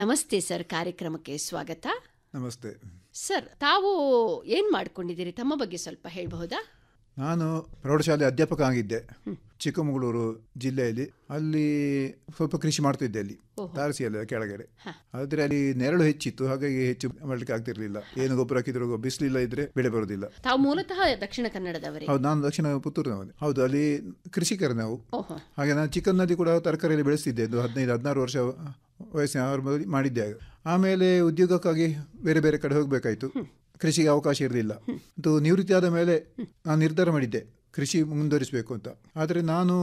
ನಮಸ್ತೆ ಸರ್ ಕಾರ್ಯಕ್ರಮಕ್ಕೆ ಸ್ವಾಗತ ನಮಸ್ತೆ ಸರ್ ತಾವು ಏನ್ ಮಾಡ್ಕೊಂಡಿದ್ದೀರಿ ತಮ್ಮ ಬಗ್ಗೆ ಸ್ವಲ್ಪ ಹೇಳಬಹುದಾ ನಾನು ಪ್ರೌಢಶಾಲೆ ಅಧ್ಯಾಪಕ ಆಗಿದ್ದೆ ಚಿಕ್ಕಮಗಳೂರು ಜಿಲ್ಲೆಯಲ್ಲಿ ಅಲ್ಲಿ ಸ್ವಲ್ಪ ಕೃಷಿ ಮಾಡ್ತಿದ್ದೆ ಅಲ್ಲಿ ಓಹೋ. ತಾರಸಿಯಲ್ಲಿ ಕೆಳಗಡೆ ಹ. ಆದರೆ ಅಲ್ಲಿ ನೆರಳು ಹೆಚ್ಚಿತ್ತು ಹಾಗಾಗಿ ಹೆಚ್ಚು ಮಾಡಲಿಕ್ಕೆ ಆಗ್ತಿರ್ಲಿಲ್ಲ ಏನು ಗೊಬ್ಬರ ಹಾಕಿದ್ರು ಬಿಸಿಲಿಲ್ಲ ಇದ್ರೆ ಬೆಳೆ ಬರೋದಿಲ್ಲ ತಾವು ಮೂಲತಃ ದಕ್ಷಿಣ ಕನ್ನಡದವರೇ ಹೌದು ನಾನು ದಕ್ಷಿಣ ಪುತ್ತೂರಿನವನೇ ಹೌದು ಅಲ್ಲಿ ಕೃಷಿಕರು ನಾವು ಓಹೋ ಹಾಗೆ ನಾನು ಚಿಕ್ಕನ್ನಲ್ಲಿ ಕೂಡ ತರಕಾರಿಯಲ್ಲಿ ಬೆಳೆಸ್ತಿದ್ದೆ ಒಂದು ಹದಿನೈದು ಹದಿನಾರು ವರ್ಷ ವಯಸ್ಸಿನ ಅವ್ರ ಮೊದಲು ಮಾಡಿದ್ದೆ ಆಗ. ಆಮೇಲೆ ಉದ್ಯೋಗಕ್ಕಾಗಿ ಬೇರೆ ಬೇರೆ ಕಡೆ ಹೋಗಬೇಕಾಯಿತು ಕೃಷಿಗೆ ಅವಕಾಶ ಇರಲಿಲ್ಲ ಅದು ನಿವೃತ್ತಿ ಆದ ಮೇಲೆ ನಾನು ನಿರ್ಧಾರ ಮಾಡಿದ್ದೆ ಕೃಷಿ ಮುಂದುವರಿಸಬೇಕು ಅಂತ ಆದರೆ ನಾನು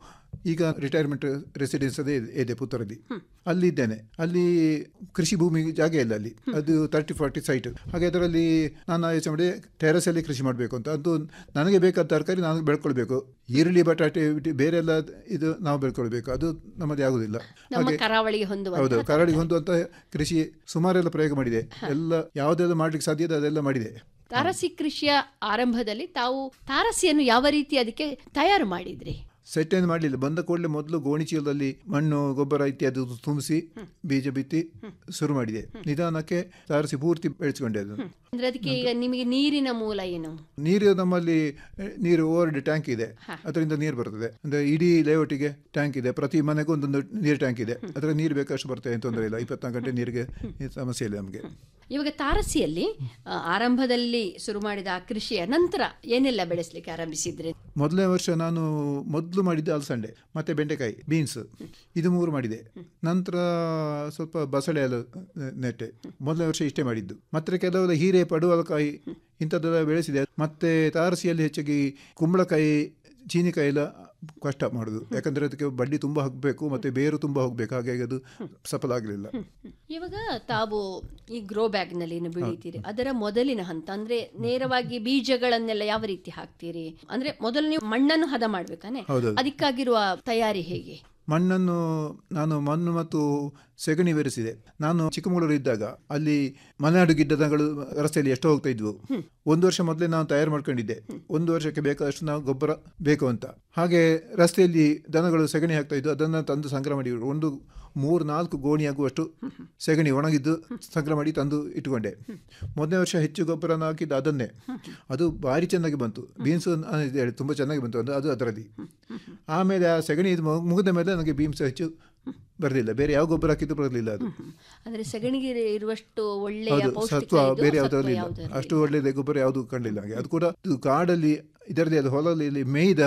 ಈಗ ರಿಟೈರ್ಮೆಂಟ್ ರೆಸಿಡೆನ್ಸ್ ಅದೇ ಇದೆ- ಇದೆ ಪುತ್ತೂರಲ್ಲಿ ಅಲ್ಲಿ ಇದ್ದೇನೆ ಅಲ್ಲಿ ಕೃಷಿ ಭೂಮಿ ಜಾಗ ಇಲ್ಲ ಅಲ್ಲಿ ಅದು ತರ್ಟಿ ಫಾರ್ಟಿ ಸೈಟ್ ಹಾಗೆ ಅದರಲ್ಲಿ ನಾನು ಯೋಚನೆ ಮಾಡಿ ಟೆರಸಲ್ಲಿ ಕೃಷಿ ಮಾಡಬೇಕು ಅಂತ ಅದು ನನಗೆ ಬೇಕಾದ ತರಕಾರಿ ನಾನು ಬೆಳ್ಕೊಳ್ಬೇಕು ಈರುಳ್ಳಿ ಬಟಾಟೆ ಬಿಟ್ಟು ಬೇರೆ ಎಲ್ಲ ಇದು ನಾವು ಬೆಳ್ಕೊಳ್ಬೇಕು ಅದು ನಮ್ಮದೇ ಆಗುದಿಲ್ಲ ನಮ್ಮ ಕರಾವಳಿಗೆ ಹೊಂದುವ ಹೌದು ಕರಾಳಿಗೆ ಹೊಂದುವಂತ ಕೃಷಿ ಸುಮಾರೆಲ್ಲ ಪ್ರಯೋಗ ಮಾಡಿದೆ ಎಲ್ಲ ಯಾವುದೆಲ್ಲ ಮಾಡ್ಲಿಕ್ಕೆ ಸಾಧ್ಯ ಇದೆ ಅದೆಲ್ಲ ಮಾಡಿದೆ ತಾರಸಿ ಕೃಷಿಯ ಆರಂಭದಲ್ಲಿ ತಾವು ತಾರಸಿಯನ್ನು ಯಾವ ರೀತಿ ಅದಕ್ಕೆ ತಯಾರು ಮಾಡಿದ್ರಿ ಸೆಟ್ ಏನು ಮಾಡಲಿಲ್ಲ ಬಂದ ಕೂಡಲೇ ಮೊದಲು ಗೋಣಿ ಚೀಲದಲ್ಲಿ ಮಣ್ಣು ಗೊಬ್ಬರ ಇತ್ಯಾದಿ ತುಂಬಿಸಿ ಬೀಜ ಬಿತ್ತಿ ಶುರು ಮಾಡಿದೆ ನಿಧಾನಕ್ಕೆ ಸಾರಿಸಿ ಪೂರ್ತಿ ಬೆಳೆಸ್ಕೊಂಡೆ ಅದನ್ನು ಅಂದ್ರೆ ಅದಕ್ಕೆ ಈಗ ನಿಮಗೆ ನೀರಿನ ಮೂಲ ಏನು ನೀರು ನಮ್ಮಲ್ಲಿ ಎ, ನೀರು ಓವರ್ಡ್ ಟ್ಯಾಂಕ್ ಇದೆ ಅದರಿಂದ ನೀರು ಬರ್ತದೆ ಅಂದ್ರೆ ಇಡೀ ಲೇಔಟಿಗೆ ಟ್ಯಾಂಕ್ ಇದೆ ಪ್ರತಿ ಮನೆಗೂ ಒಂದೊಂದು ನೀರು ಟ್ಯಾಂಕ್ ಇದೆ ಅದರ ನೀರು ಬೇಕಷ್ಟು ಬರ್ತದೆ ಏನು ತೊಂದರೆ ಇಲ್ಲ ಇಪ್ಪತ್ನಾಲ್ಕು ಗಂಟೆ ನೀರಿಗೆ ಈ ಸಮಸ್ಯೆ ಇಲ್ಲ ನಮಗೆ ಇವಾಗ ತಾರಸಿಯಲ್ಲಿ ಆ, ಆರಂಭದಲ್ಲಿ ಶುರು ಮಾಡಿದ ಆ ಕೃಷಿಯ ನಂತರ ಏನೆಲ್ಲ ಬೆಳೆಸಲಿಕ್ಕೆ ಆರಂಭಿಸಿದ್ರಿ ಮೊದಲನೇ ವರ್ಷ ನಾನು ಮೊದಲು ಮಾಡಿದ್ದೆ ಅಲಸಂಡೆ ಮತ್ತೆ ಬೆಂಡೆಕಾಯಿ ಬೀನ್ಸ್ ಇದು ಮೂರು ಮಾಡಿದೆ ನಂತರ ಸ್ವಲ್ಪ ಬಸಳೆ ಎಲ್ಲ ನೆಟ್ಟೆ ಮೊದಲನೇ ವರ್ಷ ಇಷ್ಟೇ ಮಾಡಿದ್ದು ಮತ್ತೆ ಕೆಲವೆಲ್ಲ ಹೀರೆ ಪಡುವಲಕಾಯಿ ಇಂಥದ್ದೆಲ್ಲ ಬೆಳೆಸಿದೆ ಮತ್ತೆ ತಾರಸಿಯಲ್ಲಿ ಹೆಚ್ಚಾಗಿ ಕುಂಬಳಕಾಯಿ ಚೀನಿಕಾಯಿ ಎಲ್ಲ ಕಷ್ಟ ಮಾಡೋದು ಯಾಕಂದ್ರೆ ಅದಕ್ಕೆ ಬಡ್ಡಿ ತುಂಬ ಹಾಕಬೇಕು ಮತ್ತೆ ಬೇರು ತುಂಬ ಹೋಗ್ಬೇಕು ಹಾಗಾಗಿ ಅದು ಸಫಲ ಆಗಲಿಲ್ಲ ಇವಾಗ ತಾವು ಈ ಗ್ರೋ ಬ್ಯಾಗ್ ನಲ್ಲಿ ಏನು ಬೆಳೀತೀರಿ ಅದರ ಮೊದಲಿನ ಹಂತ ಅಂದ್ರೆ ನೇರವಾಗಿ ಬೀಜಗಳನ್ನೆಲ್ಲ ಯಾವ ರೀತಿ ಹಾಕ್ತೀರಿ ಅಂದ್ರೆ ಮೊದಲು ನೀವು ಮಣ್ಣನ್ನು ಹದ ಮಾಡ್ಬೇಕಾನೆ ಹೌದೌದು. ಅದಕ್ಕಾಗಿರುವ ತಯಾರಿ ಹೇಗೆ ಮಣ್ಣನ್ನು ನಾನು ಮಣ್ಣು ಮತ್ತು ಸೆಗಣಿ ಬೆರೆಸಿದೆ ನಾನು ಚಿಕ್ಕಮಗಳೂರು ಇದ್ದಾಗ ಅಲ್ಲಿ ಮಲೆನಾಡು ಗಿಡ್ಡಗಳು ರಸ್ತೆಯಲ್ಲಿ ಎಷ್ಟೋ ಹೋಗ್ತಾ ಇದ್ವು ಒಂದು ವರ್ಷ ಮೊದಲೇ ನಾನು ತಯಾರು ಮಾಡ್ಕೊಂಡಿದ್ದೆ ಒಂದು ವರ್ಷಕ್ಕೆ ಬೇಕಾದಷ್ಟು ನಾವು ಗೊಬ್ಬರ ಬೇಕು ಅಂತ ಹಾಗೆ ರಸ್ತೆಯಲ್ಲಿ ದನಗಳು ಸೆಗಣಿ ಹಾಕ್ತಾ ಇದ್ವು ಅದನ್ನು ತಂದು ಸಂಗ್ರಹ ಮಾಡಿ ಒಂದು ಮೂರು ನಾಲ್ಕು ಗೋಣಿ ಆಗುವಷ್ಟು ಸೆಗಣಿ ಒಣಗಿದ್ದು ಸಂಗ್ರಹ ಮಾಡಿ ತಂದು ಇಟ್ಟುಕೊಂಡೆ ಮೊದಲನೇ ವರ್ಷ ಹೆಚ್ಚು ಗೊಬ್ಬರನ ಹಾಕಿದ್ದು ಅದನ್ನೇ ಅದು ಭಾರಿ ಚೆನ್ನಾಗಿ ಬಂತು ಬೀನ್ಸ್ ಹೇಳಿ ತುಂಬ ಚೆನ್ನಾಗಿ ಬಂತು ಅದು ಅದು ಅದರಲ್ಲಿ ಆಮೇಲೆ ಆ ಸೆಗಣಿ ಇದು ಮು- ಮುಗಿದ ಮೇಲೆ ನನಗೆ ಬೀನ್ಸ್ ಹೆಚ್ಚು ಬರಲಿಲ್ಲ ಬೇರೆ ಯಾವ ಗೊಬ್ಬರ ಹಾಕಿದ್ದು ಬರಲಿಲ್ಲ ಅದು ಅಂದ್ರೆ ಸಗಣಿಗೆ ಇರುವಷ್ಟು ಒಳ್ಳೆಯ ಹೌದು ಪೌಷ್ಟಿಕ ಸತ್ವ ಇದು, ಬೇರೆ ಸತ್ವ ಯಾವುದರಲ್ಲಿ ಇಲ್ಲ ಯಾವುದರಲ್ಲಿ ಅಷ್ಟು ಒಳ್ಳೆಯದೇ ಗೊಬ್ಬರ ಯಾವುದು ಕಂಡಿಲ್ಲ ಹಾಗೆ ಅದು ಕೂಡ ಇದು ಕಾಡಲ್ಲಿ ಇದರಲ್ಲಿ ಅದು ಹೊಲದಲ್ಲಿ ಮೇಯ್ದ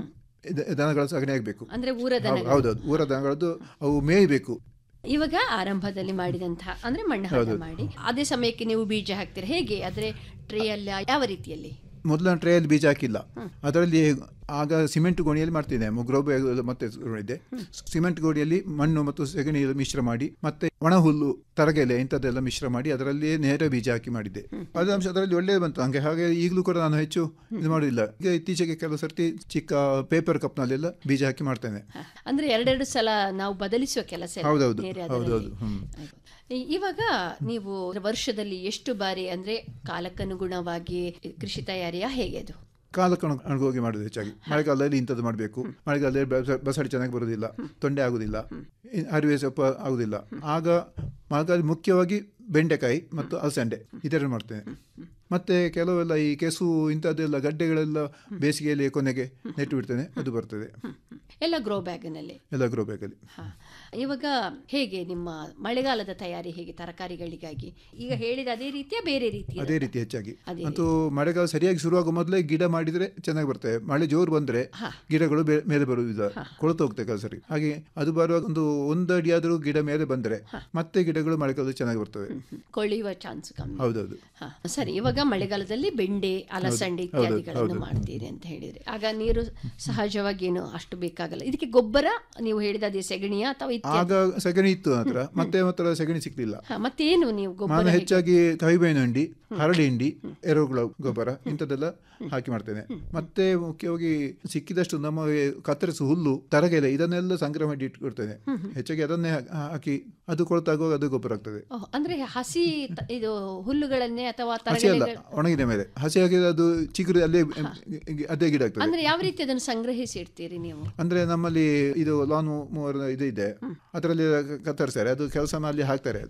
ಇದ- ದನಗಳ ಸಗಣಿ ಆಗಬೇಕು ಅಂದ್ರೆ ಊರ ದನಗಳು ಹೌದೌದು ಊರ ದನಗಳದ್ದು ಅವು ಮೇಯ್ಬೇಕು ಇವಾಗ ಆರಂಭದಲ್ಲಿ ಮಾಡಿದಂತಹ ಅಂದ್ರೆ ಮಣ್ಣು ಹದ ಮಾಡಿ ಅದೇ ಸಮಯಕ್ಕೆ ನೀವು ಬೀಜ ಹಾಕ್ತೀರಿ ಹೇಗೆ ಆದ್ರೆ ಟ್ರೇ ಅಲ್ಲಿ ಯಾವ ರೀತಿಯಲ್ಲಿ ಮೊದಲ ಟ್ರೇಯಲ್ಲಿ ಬೀಜ ಹಾಕಿಲ್ಲ ಅದರಲ್ಲಿ ಆಗ ಸಿಮೆಂಟ್ ಗೋಣಿಯಲ್ಲಿ ಮಾಡ್ತಿದ್ದೆ ಗ್ರೋಬ್ ಮತ್ತೆ ಶುರು ಮಾಡಿದ್ದೆ ಸಿಮೆಂಟ್ ಗೋಣಿಯಲ್ಲಿ ಮಣ್ಣು ಮತ್ತು ಸೆಗಣಿ ಎಲ್ಲ ಮಿಶ್ರ ಮಾಡಿ ಮತ್ತೆ ಒಣ ಹುಲ್ಲು ತರಗೆಲೆ ಇಂಥದ್ದೆಲ್ಲ ಮಿಶ್ರ ಮಾಡಿ ಅದರಲ್ಲಿಯೇ ನೇರ ಬೀಜ ಹಾಕಿ ಮಾಡಿದ್ದೆ ಫಲಿತಾಂಶ ಅದರಲ್ಲಿ ಒಳ್ಳೆಯ ಬಂತು ಹಂಗೆ ಹಾಗೆ ಈಗಲೂ ಕೂಡ ನಾನು ಹೆಚ್ಚು ಇದು ಮಾಡೋದಿಲ್ಲ ಈಗ ಇತ್ತೀಚೆಗೆ ಕೆಲವು ಸರ್ತಿ ಚಿಕ್ಕ ಪೇಪರ್ ಕಪ್ನಲ್ಲೆಲ್ಲ ಬೀಜ ಹಾಕಿ ಮಾಡ್ತೇನೆ ಹ. ಅಂದ್ರೆ ಎರಡೆರಡು ಸಲ ನಾವು ಬದಲಿಸುವ ಕೆಲಸ ಇಲ್ಲ ಹೌದೌದು, ಬೇರೆ ಹೌದೌದು, ಅದರಲ್ಲಿ. ಹ್ಮ್. ಇ- ಇವಾಗ ನೀವು ವರ್ಷದಲ್ಲಿ ಎಷ್ಟು ಬಾರಿ ಅಂದ್ರೆ ಕಾಲಕ್ಕನುಗುಣವಾಗಿ ಕೃಷಿ ತಯಾರಿಯ ಹೇಗೆ ಅದು ಕಾಲಕ್ಕೆ ಅನುಗೋಗಿ ಮಾಡೋದು ಹೆಚ್ಚಾಗಿ ಮಳೆಗಾಲದಲ್ಲಿ ಇಂಥದ್ದು ಮಾಡಬೇಕು ಮಳೆಗಾಲದಲ್ಲಿ ಬಸ- ಬಸಳೆ ಚೆನ್ನಾಗಿ ಬರೋದಿಲ್ಲ ತೊಂಡೆ ಆಗುದಿಲ್ಲ ಇನ್ ಅರಿವೆ ಸೊಪ್ಪ ಆಗುದಿಲ್ಲ ಆಗ ಮಳೆಗಾಲ ಮುಖ್ಯವಾಗಿ ಬೆಂಡೆಕಾಯಿ ಮತ್ತು ಅಲಸಂಡೆ ಇದನ್ನು ಮಾಡ್ತೇನೆ ಮತ್ತೆ ಕೆಲವೆಲ್ಲ ಈ ಕೆಸು ಇಂಥದ್ದೆಲ್ಲ ಗಡ್ಡೆಗಳೆಲ್ಲ ಬೇಸಿಗೆಯಲ್ಲಿ ಕೊನೆಗೆ ನೆಟ್ಟು ಬಿಡ್ತೇನೆ ಅದು ಬರ್ತದೆ ಎಲ್ಲ ಗ್ರೋ ಬ್ಯಾಗ್ನಲ್ಲಿ ಎಲ್ಲ ಗ್ರೋ ಬ್ಯಾಗಲ್ಲಿ ಹಾ ಇವಾಗ ಹೇಗೆ ನಿಮ್ಮ ಮಳೆಗಾಲದ ತಯಾರಿ ಹೇಗೆ ತರಕಾರಿಗಳಿಗಾಗಿ ಈಗ ಹೇಳಿದ ಅದೇ ರೀತಿಯ ಬೇರೆ ರೀತಿಯ ಅದೇ ರೀತಿ ಹೆಚ್ಚಾಗಿ ಅದೇ ಅಂತೂ ಮಳೆಗಾಲ ಸರಿಯಾಗಿ ಶುರುವಾಗುವ ಮೊದಲೇ ಗಿಡ ಮಾಡಿದ್ರೆ ಚೆನ್ನಾಗಿ ಬರ್ತವೆ ಮಳೆ ಜೋರು ಬಂದ್ರೆ ಗಿಡಗಳು ಬೇ- ಮೇಲೆ ಬರುವುದಿಲ್ಲ ಕೊಳತು ಹೋಗ್ತವೆ ಕೆಲವು ಸರಿ ಹಾಗೆ ಅದು ಬರುವಾಗ ಒಂದು ಒಂದು ಅಡಿ ಆದರೂ ಗಿಡ ಮೇಲೆ ಬಂದ್ರೆ ಮತ್ತೆ ಗಿಡಗಳು ಮಳೆಗಾಲದಲ್ಲಿ ಚೆನ್ನಾಗಿ ಬರ್ತವೆ ಕೊಳೆಯುವ ಚಾನ್ಸ್ ಕಮ್ಮಿ ಹೌದೌದು ಹಾ, ಸರಿ ಇವಾಗ ಮಳೆಗಾಲದಲ್ಲಿ ಬೆಂಡೆ ಅಲಸಂಡೆ ಇತ್ಯಾದಿಗಳನ್ನು ಮಾಡ್ತೀರಿ ಅಂತ ಹೇಳಿದ್ರೆ ಆಗ ನೀರು ಸಹಜವಾಗಿ ಏನು ಅಷ್ಟು ಬೇಕಾಗಲ್ಲ ಇದಕ್ಕೆ ಗೊಬ್ಬರ ನೀವು ಹೇಳಿದ ಅದೇ ಸೆಗಣಿಯ ಅಥವಾ ಇತ್ಯಾದಿ ಆಗ ಸಗಣಿ ಇತ್ತು ಹತ್ರ ಮತ್ತೆ ಮಾತ್ರ ಸಗಣಿ ಸಿಕ್ಲಿಲ್ಲ ಹಾ, ಮತ್ತೇನು ನೀವು ಗೊಬ್ಬರ ನಾನು ಹೆಚ್ಚಾಗಿ ಕಹಿಬೇವಿನ ಹಿಂಡಿ ಹರಳಿ ಹಿಂಡಿ ಎರೆಹುಳ ಗೊಬ್ಬರ ಇಂಥದ್ದೆಲ್ಲ ಹಾಕಿ ಮಾಡ್ತೇನೆ ಮತ್ತೆ ಮುಖ್ಯವಾಗಿ ಸಿಕ್ಕಿದಷ್ಟು ನಮ್ಮ ಕತ್ತರಿಸು ಹುಲ್ಲು ತರಗೆಲೆ ಇದನ್ನೆಲ್ಲ ಸಂಗ್ರಹ ಮಾಡಿ ಇಟ್ಕೊಡ್ತೇನೆ ಹೆಚ್ಚಾಗಿ ಅದನ್ನೇ ಹಾ- ಹಾಕಿ ಅದು ಕೊಳ್ತಾಗುವಾಗ ಅದು ಗೊಬ್ಬರ ಆಗ್ತದೆ ಓಹ್, ಅಂದ್ರೆ ಹಸಿ ತ- ಇದು ಹುಲ್ಲುಗಳನ್ನೇ ಅಥವಾ ಹಸಿ ಅಲ್ಲ ತರಗೆಲೆಗಳ ಒಣಗಿದ ಮೇಲೆ ಹಸಿ ಹಾಕಿದ್ರೆ ಅದು ಚಿಗುರು ಅಲ್ಲೇ ಅದೇ ಗಿಡ ಆಗ್ತದೆ ಅಂದ್ರೆ ಯಾವ ರೀತಿ ಅದನ್ನು ಸಂಗ್ರಹಿಸಿ ಇಡ್ತೀರಿ ನೀವು ಅಂದ್ರೆ ನಮ್ಮಲ್ಲಿ ಇದು ಲಾನ್ ಮೂವರ್ ಇದು ಇದೆ ಅದರಲ್ಲಿ ಕತ್ತರಿಸ್ತಾರೆ ಅದು ಕೆಲಸ ಅಲ್ಲಿ ಹಾಕ್ತಾರೆ